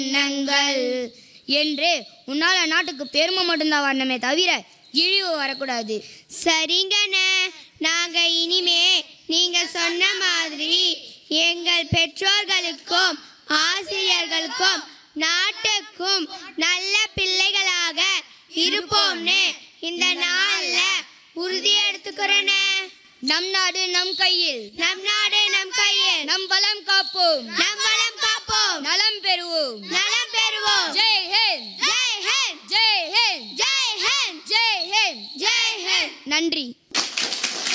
எண்ணங்கள் என்று உன்னால நாட்டுக்கு பெருமை மட்டும்தான் வரணுமே தவிர இழிவு வரக்கூடாது சரிங்கண்ணே நாங்க இனிமே நீங்க சொன்ன மாதிரி எங்கள் பெற்றோர்களுக்கும் ஆசிரியர்களுக்கும் நாட்டுக்கும் நல்ல பிள்ளைகளாக இருப்போம்னு இந்த நாள்ல உறுதி எடுத்துக்கிறேனே நம் நாடு நம் கையில் நம் நாடு நம் கையில் நம் பலம் காப்போம் நம் வளம் காப்போம் நலம் பெறுவோம் நலம் பெறுவோம் ஜெய் ஹிந்த் ஜெய் ஹிந்த் ஜெய் ஹிந்த் ஜெய் ஹிந்த் ஜெய் ஹிந்த் ஜெய் ஹிந்த் நன்றி